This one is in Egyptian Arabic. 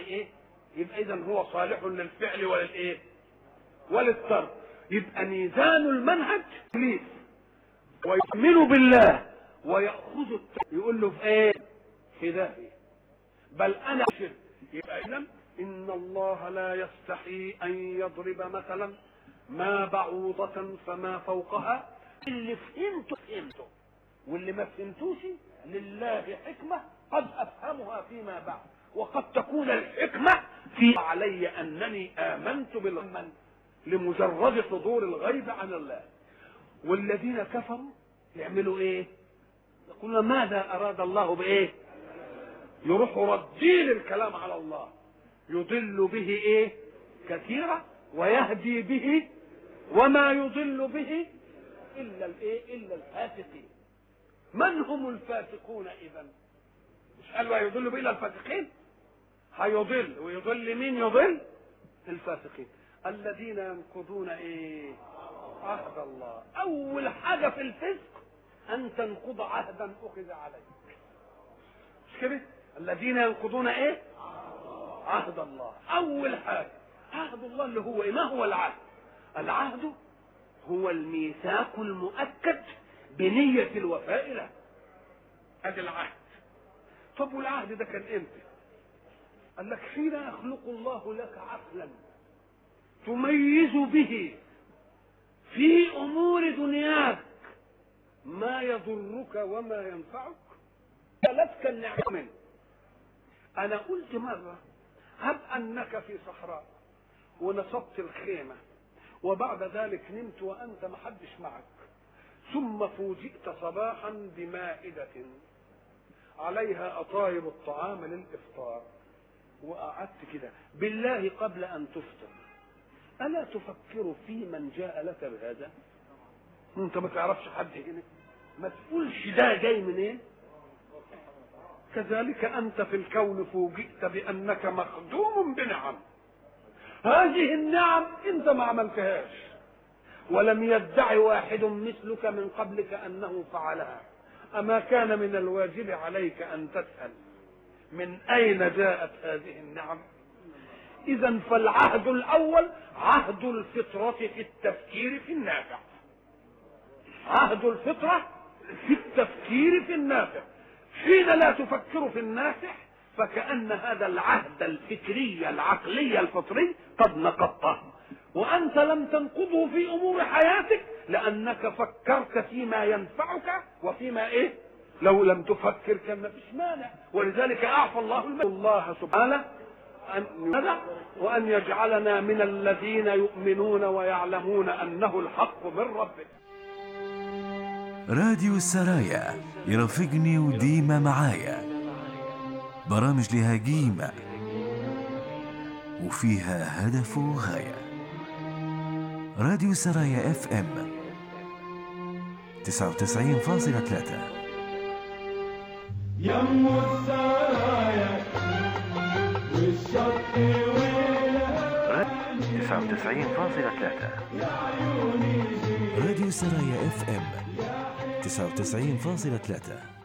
ايه يبقى اذا هو صالح للفعل وللايه وللترك يبقى ميزان المنهج ابليس ويؤمن بالله ويأخذ الت... يقول له في ايه في داهية بل انا شرك يبقى اذا ان الله لا يستحي ان يضرب مثلا ما بعوضة فما فوقها اللي فهمته فهمته واللي ما فهمتوش لله حكمة قد افهمها فيما بعد وقد تكون الحكمة في علي انني امنت بالمن لمجرد صدور الغيب عن الله والذين كفروا يعملوا ايه يقولون ماذا اراد الله بايه يروحوا ردين الكلام على الله يضل به ايه كثيرا ويهدي به وما يضل به الا الايه الا الفاسقين من هم الفاسقون اذا مش قالوا هيضل به الا الفاسقين هيضل ويضل مين يضل الفاسقين الذين ينقضون ايه عهد الله اول حاجه في الفسق ان تنقض عهدا اخذ عليك مش كده الذين ينقضون ايه عهد الله اول حاجه عهد الله اللي هو ايه ما هو العهد العهد هو الميثاق المؤكد بنية الوفاء له ادي العهد طب والعهد ده كان امتى قال لك حين يخلق الله لك عقلا تميز به في امور دنياك ما يضرك وما ينفعك لك النعم انا قلت مره هب انك في صحراء ونصبت الخيمه وبعد ذلك نمت وانت محدش معك ثم فوجئت صباحا بمائده عليها اطايب الطعام للافطار وقعدت كده بالله قبل ان تفطر الا تفكر في من جاء لك بهذا انت ما تعرفش حد هنا ما تقولش ده جاي منين إيه؟ كذلك انت في الكون فوجئت بانك مخدوم بنعم هذه النعم انت ما عملتهاش ولم يدعي واحد مثلك من قبلك انه فعلها اما كان من الواجب عليك ان تسال من اين جاءت هذه النعم اذا فالعهد الاول عهد الفطره في التفكير في النافع عهد الفطره في التفكير في النافع حين لا تفكر في النافع فكأن هذا العهد الفكري العقلي الفطري قد نقضته وأنت لم تنقضه في أمور حياتك لأنك فكرت فيما ينفعك وفيما إيه لو لم تفكر كان ما فيش مانع ولذلك أعفى الله المال. الله سبحانه أن يدع وأن يجعلنا من الذين يؤمنون ويعلمون أنه الحق من ربك راديو السرايا يرافقني وديما معايا برامج لها قيمة وفيها هدف وغاية راديو سرايا اف ام 99.3 يم السرايا والشط ويلها 99.3 راديو سرايا اف ام 99.3